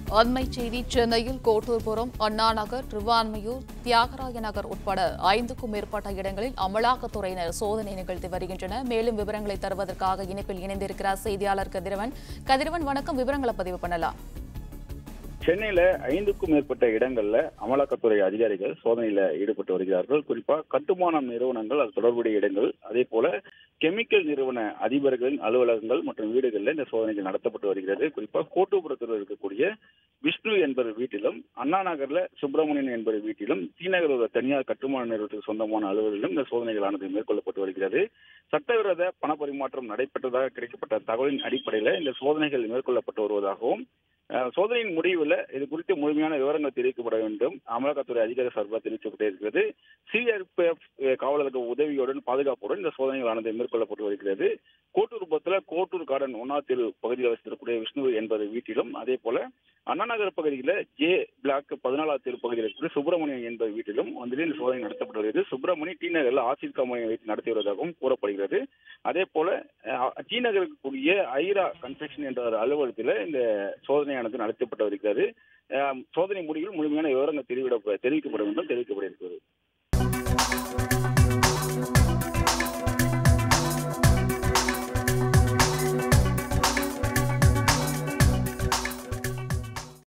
அண்மை செய்தி சென்னையில் கோட்டூர்புரம் அண்ணா நகர் திருவான்மையூர் தியாகராய நகர் உட்பட ஐந்துக்கும் மேற்பட்ட இடங்களில் அமலாக்கத்துறையினர் சோதனை நிகழ்த்தி வருகின்றனர் மேலும் விவரங்களை தருவதற்காக இணைப்பில் இணைந்திருக்கிறார் செய்தியாளர் கதிரவன் கதிரவன் வணக்கம் விவரங்களை பதிவு பண்ணலாம் சென்னையில ஐந்துக்கும் மேற்பட்ட இடங்கள்ல அமலாக்கத்துறை அதிகாரிகள் சோதனையில ஈடுபட்டு வருகிறார்கள் குறிப்பா கட்டுமான நிறுவனங்கள் அது தொடர்புடைய இடங்கள் அதே போல கெமிக்கல் நிறுவன அதிபர்களின் அலுவலகங்கள் மற்றும் வீடுகளில் இந்த சோதனைகள் நடத்தப்பட்டு வருகிறது குறிப்பா கோட்டுப்புறத்தில் இருக்கக்கூடிய விஷ்ணு என்பவர் வீட்டிலும் அண்ணா நகர்ல சுப்பிரமணியன் என்பவர் வீட்டிலும் தீநகர் ஒரு தனியார் கட்டுமான நிறுவனத்துக்கு சொந்தமான அலுவலகம் இந்த சோதனைகளானது மேற்கொள்ளப்பட்டு வருகிறது சட்டவிரோத பணப்பரிமாற்றம் நடைபெற்றதாக கிடைக்கப்பட்ட தகவலின் அடிப்படையில் இந்த சோதனைகள் மேற்கொள்ளப்பட்டு வருவதாகவும் அஹ், சோதனையின் முடிவில் இது குறித்து முழுமையான விவரங்கள் தெரிவிக்கப்பட வேண்டும் அமலாக்கத்துறை அதிகாரி சார்பாக தெரிவிக்கப்பட்டு இருக்கிறது சிஆர்பிஎஃப் காவலர்கள் உதவியுடன் பாதுகாப்புடன் இந்த சோதனைகளானது மேற்கொள்ளப்பட்டு வருகிறது கோட்டூர்புரத்தில் கோட்டூர் கார்டன் ஒன்னாம் தெரு பகுதியில் வசித்திருக்கக்கூடிய விஷ்ணு என்பது வீட்டிலும் அதே போல அண்ணா நகர் பகுதியில் ஜே பிளாக் பதினாலாவது தெரு பகுதியில் இருக்கக்கூடிய சுப்பிரமணியன் என்பது வீட்டிலும் வந்து இந்த சோதனை நடத்தப்பட்டு வருகிறது சுப்பிரமணி டி நகரில் ஆசித் கம்பெனி வைத்து நடத்தி வருவதாகவும் கூறப்படுகிறது அதே போல அஹ், டி நகர் இருக்கக்கூடிய ஐரா கன்ஸ்ட்ரக்ஷன் என்ற ஒரு அலுவலகத்தில் இந்த சோதனையானது நடத்தப்பட்டு வருகிறது அஹ், சோதனை முடிவில் முழுமையான விவரங்கள் தெரிவிட தெரிவிக்கப்படும் என்றும் தெரிவிக்கப்படுகிறது